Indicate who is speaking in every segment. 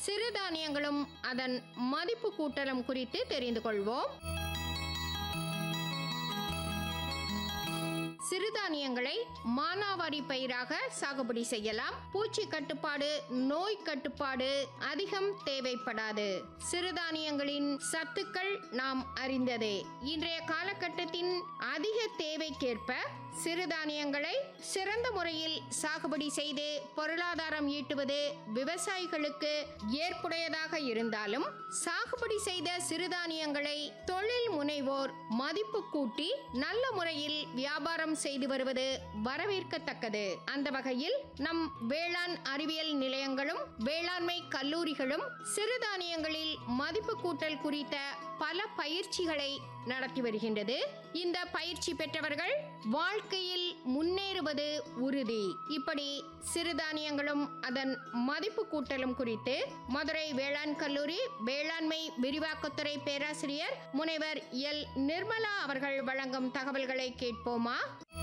Speaker 1: சிறுதானியங்களும் அதன் மதிப்பு கூட்டலும் குறித்து தெரிந்து கொள்வோம் சிறுதானியங்களை மானாவாரி பயிராக சாகுபடி செய்யலாம் பூச்சி கட்டுப்பாடு நோய் கட்டுப்பாடு அதிகம் தேவைப்படாது சிறுதானியங்களின் சத்துக்கள் நாம் அறிந்ததே இன்றைய காலகட்டத்தின் அதிக தேவைக்கேற்ப சிறுதானியங்களை சிறந்த முறையில் சாகுபடி செய்து பொருளாதாரம் ஈட்டுவது விவசாயிகளுக்கு ஏற்புடையதாக இருந்தாலும் சாகுபடி செய்த சிறுதானியங்களை தொழில் முனைவோர் மதிப்பு கூட்டி நல்ல முறையில் வியாபாரம் செய்து வருவது வரவேற்கத்தக்கது அந்த வகையில் நம் வேளாண் அறிவியல் நிலையங்களும் வேளாண்மை கல்லூரிகளும் சிறுதானியங்களில் மதிப்பு கூட்டல் குறித்த பல பயிற்சிகளை நடத்தி வருகின்றது இந்த பயிற்சி பெற்றவர்கள் வாழ்க்கையில் முன்னேறுவது உறுதி இப்படி சிறுதானியங்களும் அதன் மதிப்பு கூட்டலும் குறித்து மதுரை வேளாண் கல்லூரி வேளாண்மை விரிவாக்கத்துறை பேராசிரியர் முனைவர் எல் நிர்மலா அவர்கள் வழங்கும் தகவல்களை கேட்போமா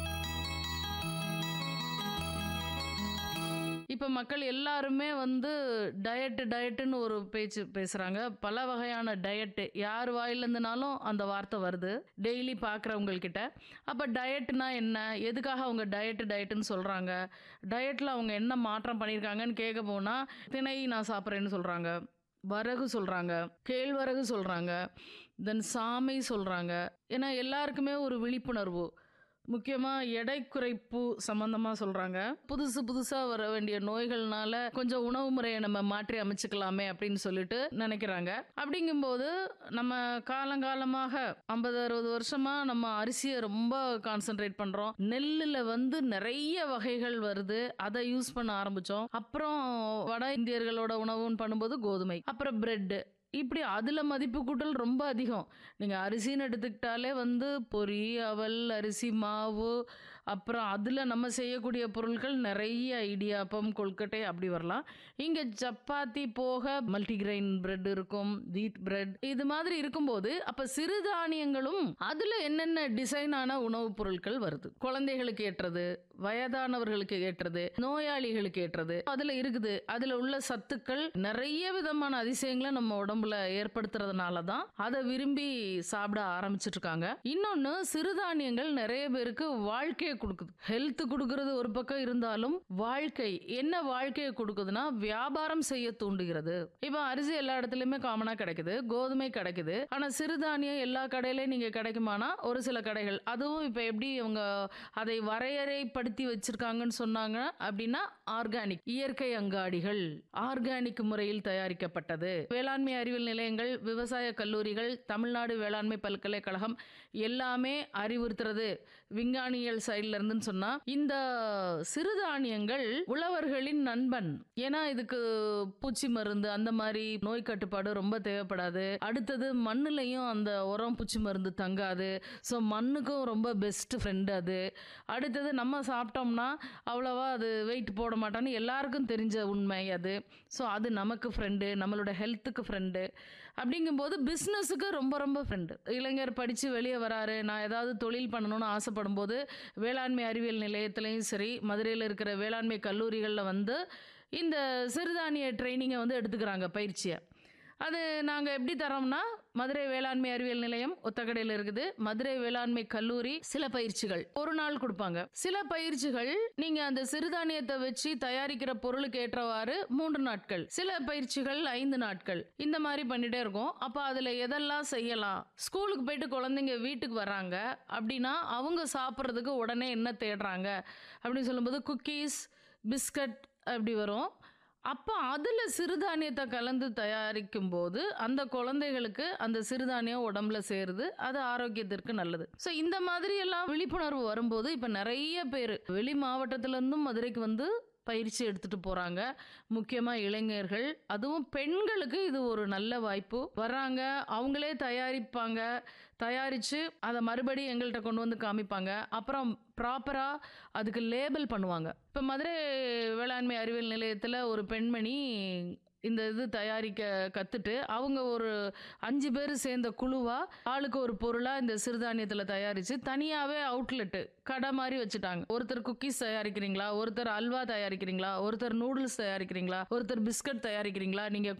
Speaker 2: இப்போ மக்கள் எல்லாருமே வந்து டயட்டு டயட்டுன்னு ஒரு பேச்சு பேசுகிறாங்க பல வகையான டயட்டு யார் வாயிலேருந்துனாலும் அந்த வார்த்தை வருது டெய்லி பார்க்குறவங்கக்கிட்ட அப்போ டயட்னா என்ன எதுக்காக அவங்க டயட்டு டயட்டுன்னு சொல்கிறாங்க டயட்டில் அவங்க என்ன மாற்றம் பண்ணியிருக்காங்கன்னு கேட்க போனால் திணை நான் சாப்பிட்றேன்னு சொல்கிறாங்க வரகு சொல்கிறாங்க கேழ்வரகு சொல்கிறாங்க தென் சாமை சொல்கிறாங்க ஏன்னா எல்லாருக்குமே ஒரு விழிப்புணர்வு முக்கியமாக எடை குறைப்பு சம்மந்தமாக சொல்கிறாங்க புதுசு புதுசாக வர வேண்டிய நோய்கள்னால கொஞ்சம் உணவு முறையை நம்ம மாற்றி அமைச்சுக்கலாமே அப்படின்னு சொல்லிட்டு நினைக்கிறாங்க அப்படிங்கும்போது நம்ம காலங்காலமாக ஐம்பது அறுபது வருஷமாக நம்ம அரிசியை ரொம்ப கான்சென்ட்ரேட் பண்ணுறோம் நெல்லில் வந்து நிறைய வகைகள் வருது அதை யூஸ் பண்ண ஆரம்பித்தோம் அப்புறம் வட இந்தியர்களோட உணவுன்னு பண்ணும்போது கோதுமை அப்புறம் பிரெட்டு இப்படி அதில் மதிப்பு கூட்டல் ரொம்ப அதிகம் நீங்கள் அரிசின்னு எடுத்துக்கிட்டாலே வந்து பொரி அவல் அரிசி மாவு அப்புறம் அதில் நம்ம செய்யக்கூடிய பொருட்கள் நிறைய இடியாப்பம் கொழுக்கட்டை அப்படி வரலாம் இங்கே சப்பாத்தி போக மல்டிகிரெயின் பிரெட் இருக்கும் வீட் பிரெட் இது மாதிரி இருக்கும்போது அப்போ சிறுதானியங்களும் அதில் என்னென்ன டிசைனான உணவுப் பொருட்கள் வருது குழந்தைகளுக்கு ஏற்றது வயதானவர்களுக்கு ஏற்றது நோயாளிகளுக்கு ஏற்றது அதில் இருக்குது அதில் உள்ள சத்துக்கள் நிறைய விதமான அதிசயங்களை நம்ம உடம்புல ஏற்படுத்துறதுனால தான் அதை விரும்பி சாப்பிட ஆரம்பிச்சிட்டு இருக்காங்க இன்னொன்று சிறுதானியங்கள் நிறைய பேருக்கு வாழ்க்கையை கொடுக்குது ஹெல்த் கொடுக்கறது ஒரு பக்கம் இருந்தாலும் வாழ்க்கை என்ன வாழ்க்கையை கொடுக்குதுன்னா வியாபாரம் செய்ய தூண்டுகிறது இப்போ அரிசி எல்லா இடத்துலையுமே காமனாக கிடைக்குது கோதுமை கிடைக்குது ஆனால் சிறுதானியம் எல்லா கடையிலையும் நீங்கள் கிடைக்குமானா ஒரு சில கடைகள் அதுவும் இப்போ எப்படி இவங்க அதை வரையறைப்படுத்தி வச்சிருக்காங்கன்னு சொன்னாங்க அப்படின்னா ஆர்கானிக் இயற்கை அங்காடிகள் ஆர்கானிக் முறையில் தயாரிக்கப்பட்டது வேளாண்மை அறிவியல் நிலையங்கள் விவசாய கல்லூரிகள் தமிழ்நாடு வேளாண்மை பல்கலைக்கழகம் எல்லாமே அறிவுறுத்துறது விஞ்ஞானியல் சைட்ல இருந்துன்னு சொன்னா இந்த சிறுதானியங்கள் உழவர்களின் நண்பன் ஏன்னா இதுக்கு பூச்சி மருந்து அந்த மாதிரி நோய் கட்டுப்பாடு ரொம்ப தேவைப்படாது அடுத்தது மண்ணுலையும் அந்த உரம் பூச்சி மருந்து தங்காது ஸோ மண்ணுக்கும் ரொம்ப பெஸ்ட் ஃப்ரெண்டு அது அடுத்தது நம்ம சாப்பிட்டோம்னா அவ்வளோவா அது வெயிட் போட மாட்டோம்னு எல்லாருக்கும் தெரிஞ்ச உண்மை அது ஸோ அது நமக்கு ஃப்ரெண்டு நம்மளோட ஹெல்த்துக்கு ஃப்ரெண்டு அப்படிங்கும்போது பிஸ்னஸுக்கு ரொம்ப ரொம்ப ஃப்ரெண்டு இளைஞர் படித்து வெளியே வராரு நான் ஏதாவது தொழில் பண்ணணும்னு ஆசைப்படும் போது வேளாண்மை அறிவியல் நிலையத்துலேயும் சரி மதுரையில் இருக்கிற வேளாண்மை கல்லூரிகளில் வந்து இந்த சிறுதானிய ட்ரைனிங்கை வந்து எடுத்துக்கிறாங்க பயிற்சியை அது நாங்கள் எப்படி தரோம்னா மதுரை வேளாண்மை அறிவியல் நிலையம் ஒத்தக்கடையில் இருக்குது மதுரை வேளாண்மை கல்லூரி சில பயிற்சிகள் ஒரு நாள் கொடுப்பாங்க சில பயிற்சிகள் நீங்கள் அந்த சிறுதானியத்தை வச்சு தயாரிக்கிற பொருளுக்கு ஏற்றவாறு மூன்று நாட்கள் சில பயிற்சிகள் ஐந்து நாட்கள் இந்த மாதிரி பண்ணிட்டே இருக்கோம் அப்போ அதில் எதெல்லாம் செய்யலாம் ஸ்கூலுக்கு போயிட்டு குழந்தைங்க வீட்டுக்கு வராங்க அப்படின்னா அவங்க சாப்பிட்றதுக்கு உடனே என்ன தேடுறாங்க அப்படின்னு சொல்லும்போது குக்கீஸ் பிஸ்கட் அப்படி வரும் அப்போ அதில் சிறுதானியத்தை கலந்து தயாரிக்கும் போது அந்த குழந்தைகளுக்கு அந்த சிறுதானியம் உடம்புல சேருது அது ஆரோக்கியத்திற்கு நல்லது ஸோ இந்த மாதிரி எல்லாம் விழிப்புணர்வு வரும்போது இப்போ நிறைய பேர் வெளி மாவட்டத்திலேருந்தும் மதுரைக்கு வந்து பயிற்சி எடுத்துகிட்டு போகிறாங்க முக்கியமாக இளைஞர்கள் அதுவும் பெண்களுக்கு இது ஒரு நல்ல வாய்ப்பு வர்றாங்க அவங்களே தயாரிப்பாங்க தயாரித்து அதை மறுபடியும் எங்கள்கிட்ட கொண்டு வந்து காமிப்பாங்க அப்புறம் ப்ராப்பராக அதுக்கு லேபிள் பண்ணுவாங்க இப்போ மதுரை வேளாண்மை அறிவியல் நிலையத்தில் ஒரு பெண்மணி இந்த இது தயாரிக்க கற்றுட்டு அவங்க ஒரு அஞ்சு பேர் சேர்ந்த குழுவாக ஆளுக்கு ஒரு பொருளாக இந்த சிறுதானியத்தில் தயாரித்து தனியாகவே அவுட்லெட்டு கடை மாதிரி வச்சுட்டாங்க ஒருத்தர் குக்கீஸ் தயாரிக்கிறீங்களா ஒருத்தர் அல்வா தயாரிக்கிறீங்களா ஒருத்தர் நூடுல்ஸ் தயாரிக்கிறீங்களா ஒருத்தர் பிஸ்கட் தயாரிக்கிறீங்களா நீங்கள்